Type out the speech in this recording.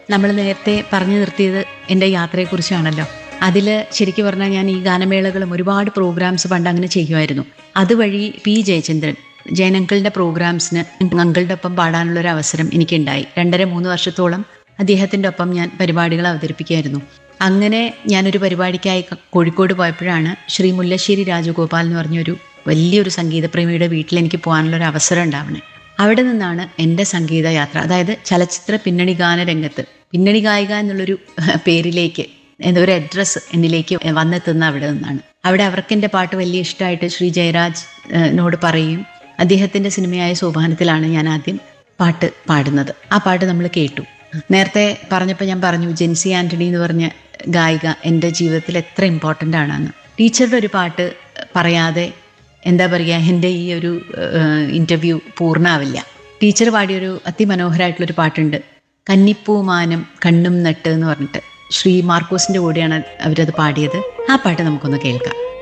നമ്മൾ നേരത്തെ പറഞ്ഞു നിർത്തിയത് എൻ്റെ യാത്രയെക്കുറിച്ചാണല്ലോ അതിൽ ശരിക്കും പറഞ്ഞാൽ ഞാൻ ഈ ഗാനമേളകളും ഒരുപാട് പ്രോഗ്രാംസ് പണ്ട് അങ്ങനെ ചെയ്യുമായിരുന്നു അതുവഴി പി ജയചന്ദ്രൻ ജയനങ്കിളുടെ പ്രോഗ്രാംസിന് അങ്കിളുടെ ഒപ്പം പാടാനുള്ള ഒരു അവസരം എനിക്കുണ്ടായി രണ്ടര മൂന്ന് വർഷത്തോളം അദ്ദേഹത്തിൻ്റെ ഒപ്പം ഞാൻ പരിപാടികൾ അവതരിപ്പിക്കുമായിരുന്നു അങ്ങനെ ഞാനൊരു പരിപാടിക്കായി ക- കോഴിക്കോട് പോയപ്പോഴാണ് ശ്രീ മുല്ലശ്ശേരി രാജഗോപാൽ എന്ന് പറഞ്ഞൊരു വലിയൊരു സംഗീതപ്രേമിയുടെ വീട്ടിൽ എനിക്ക് പോകാനുള്ള ഒരു അവസരം ഉണ്ടാവണേ അവിടെ നിന്നാണ് എൻ്റെ സംഗീത യാത്ര അതായത് ചലച്ചിത്ര പിന്നണി ഗാന രംഗത്ത് പിന്നണി ഗായിക എന്നുള്ളൊരു പേരിലേക്ക് എന്താ ഒരു അഡ്രസ്സ് എന്നിലേക്ക് വന്നെത്തുന്ന അവിടെ നിന്നാണ് അവിടെ അവർക്ക് എൻ്റെ പാട്ട് വലിയ ഇഷ്ടമായിട്ട് ശ്രീ ജയരാജ് ഏഹ്, നോട് പറയും അദ്ദേഹത്തിൻ്റെ സിനിമയായ സോപാനത്തിലാണ് ഞാൻ ആദ്യം പാട്ട് പാടുന്നത് ആ പാട്ട് നമ്മൾ കേട്ടു നേരത്തെ പറഞ്ഞപ്പോൾ ഞാൻ പറഞ്ഞു ജെൻസി ആൻ്റണി എന്ന് പറഞ്ഞ ഗായിക എൻ്റെ ജീവിതത്തിൽ എത്ര ഇമ്പോർട്ടൻ്റ് ആണെന്ന് ടീച്ചറുടെ ഒരു പാട്ട് പറയാതെ എന്താ പറയുക എൻ്റെ ഈ ഒരു ഇൻ്റർവ്യൂ പൂർണ്ണമാവില്ല ടീച്ചർ പാടിയൊരു അതിമനോഹരമായിട്ടുള്ളൊരു പാട്ടുണ്ട് കന്നിപ്പൂമാനം കണ്ണും നട്ട് എന്ന് പറഞ്ഞിട്ട് ശ്രീ മാർക്കോസിൻ്റെ കൂടെയാണ് അവരത് പാടിയത് ആ പാട്ട് നമുക്കൊന്ന് കേൾക്കാം